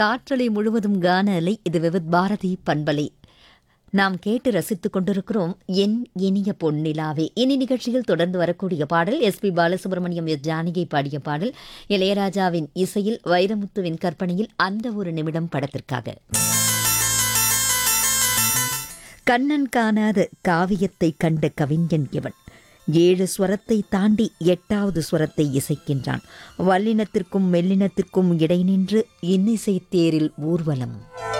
காற்றலை முழுவதும் கான அலை இது விவித் பாரதி பண்பலை நாம் கேட்டு ரசித்துக் கொண்டிருக்கிறோம் என் இனிய பொன்னிலாவே இனி நிகழ்ச்சியில் தொடர்ந்து வரக்கூடிய பாடல் S P Balasubrahmanyam S Janaki பாடிய பாடல் இளையராஜாவின் இசையில் வைரமுத்துவின் கற்பனையில் அந்த ஒரு நிமிடம் படத்திற்காக கண்ணன் காணாத காவியத்தை கண்ட கவிஞன் இவன் ஏழு ஸ்வரத்தை தாண்டி எட்டாவது ஸ்வரத்தை இசைக்கின்றான் வல்லினத்திற்கும் மெல்லினத்திற்கும் இடை நின்று இன்னிசை தேரில் ஊர்வலம்